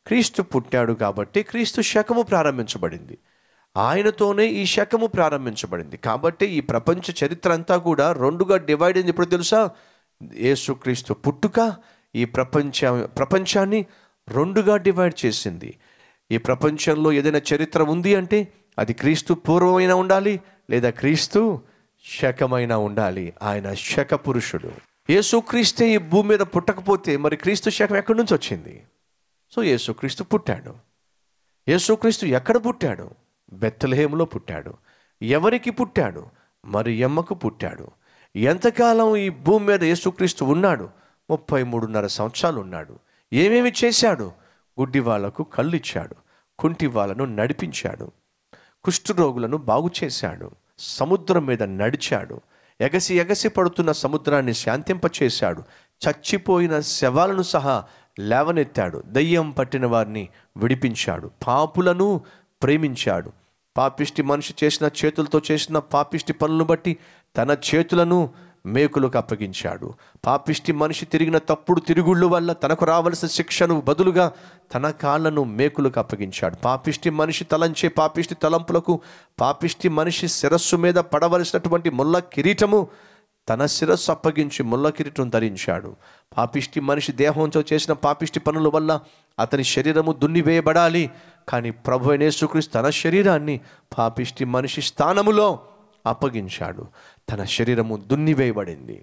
క్రీస్తు పుట్టాడు కాబట్టి క్రీస్తు శకము ప్రారంభించబడింది ఆయనతోనే ఈ శకము ప్రారంభించబడింది కాబట్టి ఈ ప్రపంచ చరిత్ర అంతా కూడా రెండుగా డివైడ్ అయింది ఇప్పుడు తెలుసా యేసుక్రీస్తు పుట్టుక ఈ ప్రపంచ ప్రపంచాన్ని రెండుగా డివైడ్ చేసింది ఈ ప్రపంచంలో ఏదైనా చరిత్ర ఉంది అంటే అది క్రీస్తు పూర్వమైన ఉండాలి లేదా క్రీస్తు శకమైన ఉండాలి ఆయన శక పురుషుడు యేసుక్రీస్తే ఈ భూమి మీద పుట్టకపోతే మరి క్రీస్తు శకం ఎక్కడి నుంచి వచ్చింది సో యేసుక్రీస్తు పుట్టాడు యేసుక్రీస్తు ఎక్కడ పుట్టాడు బెత్తలహేములో పుట్టాడు ఎవరికి పుట్టాడు మరి ఎమ్మకు పుట్టాడు ఎంతకాలం ఈ భూమి మీద యేసుక్రీస్తు ఉన్నాడు ముప్పై మూడున్నర సంవత్సరాలు ఉన్నాడు ఏమేమి చేశాడు గుడ్డి వాళ్లకు కళ్ళు ఇచ్చాడు కుంటి వాళ్ళను నడిపించాడు కుష్ఠరోగులను బాగు చేశాడు సముద్రం మీద నడిచాడు ఎగసి ఎగసి పడుతున్న సముద్రాన్ని శాంతింపచేశాడు చచ్చిపోయిన శవాలను సహా లేవనెత్తాడు దయ్యం పట్టిన వారిని విడిపించాడు పాపులను ప్రేమించాడు పాపిష్టి మనిషి చేసిన చేతులతో చేసిన పాపిష్టి పనులను బట్టి తన చేతులను మేకులకు అప్పగించాడు పాపిష్టి మనిషి తిరిగిన తప్పుడు తిరుగుళ్ళు వల్ల తనకు రావలసిన శిక్షను బదులుగా తన కాళ్ళను మేకులకు అప్పగించాడు పాపిష్టి మనిషి తలంచే పాపిష్టి తలంపులకు పాపిష్టి మనిషి శిరస్సు మీద పడవలసినటువంటి ముళ్ళ కిరీటము తన శిరస్సు అప్పగించి ముళ్ళ కిరీటం ధరించాడు పాపిష్టి మనిషి దేహంతో చేసిన పాపిష్టి పనుల వల్ల అతని శరీరము దున్నివేయబడాలి కానీ ప్రభు అయిన యేసుక్రీస్తు తన శరీరాన్ని పాపిష్టి మనిషి స్థానములో అప్పగించాడు తన శరీరము దున్నివేయబడింది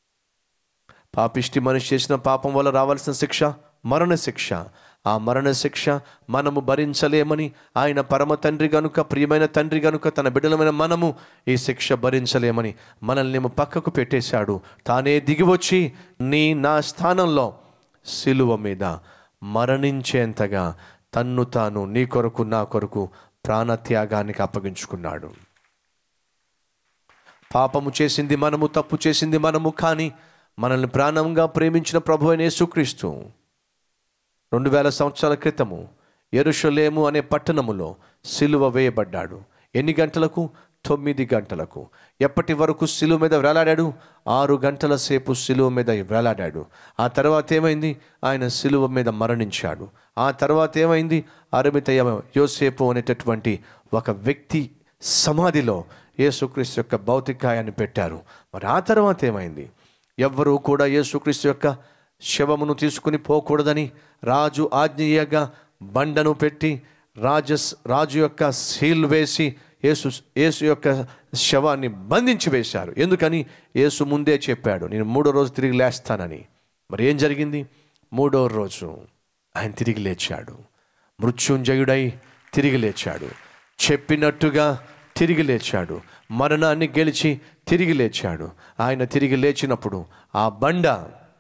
పాపిష్టి మనిషి చేసిన పాపం వల్ల రావాల్సిన శిక్ష మరణ శిక్ష ఆ మరణ శిక్ష మనము భరించలేమని ఆయన పరమ తండ్రి గనుక ప్రియమైన తండ్రి గనుక తన బిడ్డలమైన మనము ఈ శిక్ష భరించలేమని మనల్ని ఏమో పక్కకు పెట్టేశాడు తానే దిగివచ్చి నీ నా స్థానంలో సిలువ మీద మరణించేంతగా తన్ను తాను నీ కొరకు నా కొరకు ప్రాణత్యాగానికి అప్పగించుకున్నాడు పాపము చేసింది మనము తప్పు చేసింది మనము కానీ మనల్ని ప్రాణంగా ప్రేమించిన ప్రభు అయిన యేసుక్రీస్తు రెండు వేల సంవత్సరాల క్రితము ఎరుషలేము అనే పట్టణములో సిలువ వేయబడ్డాడు ఎన్ని గంటలకు తొమ్మిది గంటలకు ఎప్పటి వరకు సిలువ మీద వేలాడాడు ఆరు గంటల సేపు సిలువ మీద వేలాడాడు ఆ తర్వాత ఏమైంది ఆయన సిలువ మీద మరణించాడు ఆ తర్వాత ఏమైంది అరమితయ యోసేపు అనేటటువంటి ఒక వ్యక్తి సమాధిలో యేసుక్రీస్తు యొక్క భౌతికాయాన్ని పెట్టారు మరి ఆ తర్వాత ఏమైంది ఎవ్వరూ కూడా యేసుక్రీస్తు యొక్క శవమును తీసుకుని పోకూడదని రాజు ఆజ్ఞేయగా బండను పెట్టి రాజస్ రాజు యొక్క సీల్ వేసి యేసు యేసు యొక్క శవాన్ని బంధించి వేశారు ఎందుకని యేసు ముందే చెప్పాడు నేను మూడో రోజు తిరిగి లేస్తానని మరి ఏం జరిగింది మూడో రోజు ఆయన తిరిగి లేచాడు మృత్యుంజయుడై తిరిగి లేచాడు చెప్పినట్టుగా తిరిగి లేచాడు మరణాన్ని గెలిచి తిరిగి లేచాడు ఆయన తిరిగి లేచినప్పుడు ఆ బండ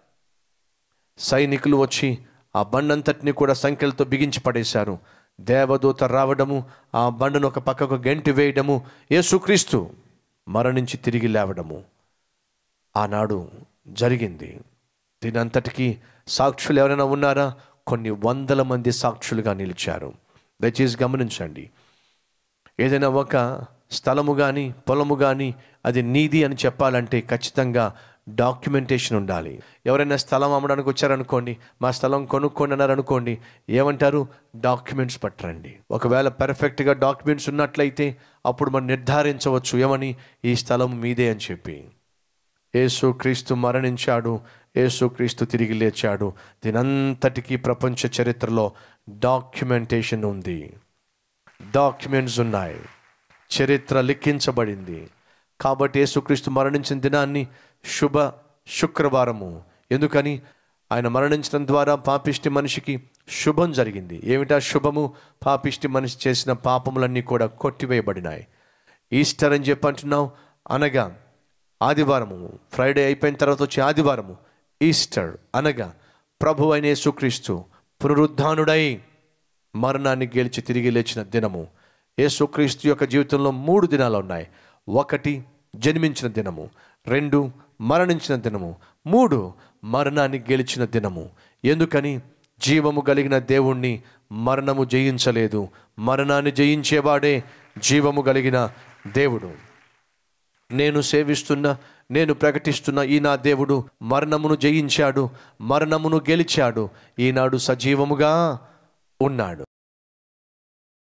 సైనికులు వచ్చి ఆ బండంతటిని కూడా సంఖ్యలతో బిగించి పడేశారు దేవదూత రావడము ఆ బండను ఒక పక్కకు గెంటి వేయడము యేసుక్రీస్తు మరణించి తిరిగి లేవడము ఆనాడు జరిగింది దీనంతటికీ సాక్షులు ఎవరైనా ఉన్నారా కొన్ని వందల మంది సాక్షులుగా నిలిచారు దయచేసి గమనించండి ఏదైనా ఒక స్థలము కానీ పొలము కానీ అది నీది అని చెప్పాలంటే ఖచ్చితంగా డాక్యుమెంటేషన్ ఉండాలి ఎవరైనా స్థలం అమ్మడానికి వచ్చారనుకోండి మా స్థలం కొనుక్కోండి అన్నారనుకోండి ఏమంటారు డాక్యుమెంట్స్ పట్టరండి ఒకవేళ పర్ఫెక్ట్గా డాక్యుమెంట్స్ ఉన్నట్లయితే అప్పుడు మనం నిర్ధారించవచ్చు ఏమని ఈ స్థలం మీదే అని చెప్పి యేసు క్రీస్తు మరణించాడు యేసు క్రీస్తు తిరిగి లేచాడు దీనంతటికీ ప్రపంచ చరిత్రలో డాక్యుమెంటేషన్ ఉంది డాక్యుమెంట్స్ ఉన్నాయి చరిత్ర లిఖించబడింది కాబట్టి యేసుక్రీస్తు మరణించిన దినాన్ని శుభ శుక్రవారము ఎందుకని ఆయన మరణించడం ద్వారా పాపిష్టి మనిషికి శుభం జరిగింది ఏమిటా శుభము పాపిష్టి మనిషి చేసిన పాపములన్నీ కూడా కొట్టివేయబడినాయి ఈస్టర్ అని చెప్పి అంటున్నావు అనగా ఆదివారము ఫ్రైడే అయిపోయిన తర్వాత వచ్చే ఆదివారము ఈస్టర్ అనగా ప్రభు అయిన యేసుక్రీస్తు పునరుద్ధానుడై మరణాన్ని గెలిచి తిరిగి లేచిన దినము యేసుక్రీస్తు యొక్క జీవితంలో మూడు దినాలు ఉన్నాయి ఒకటి జన్మించిన దినము రెండు మరణించిన దినము మూడు మరణాన్ని గెలిచిన దినము ఎందుకని జీవము కలిగిన దేవుణ్ణి మరణము జయించలేదు మరణాన్ని జయించేవాడే జీవము కలిగిన దేవుడు నేను సేవిస్తున్న నేను ప్రకటిస్తున్న ఈ నా దేవుడు మరణమును జయించాడు మరణమును గెలిచాడు ఈనాడు సజీవముగా ఉన్నాడు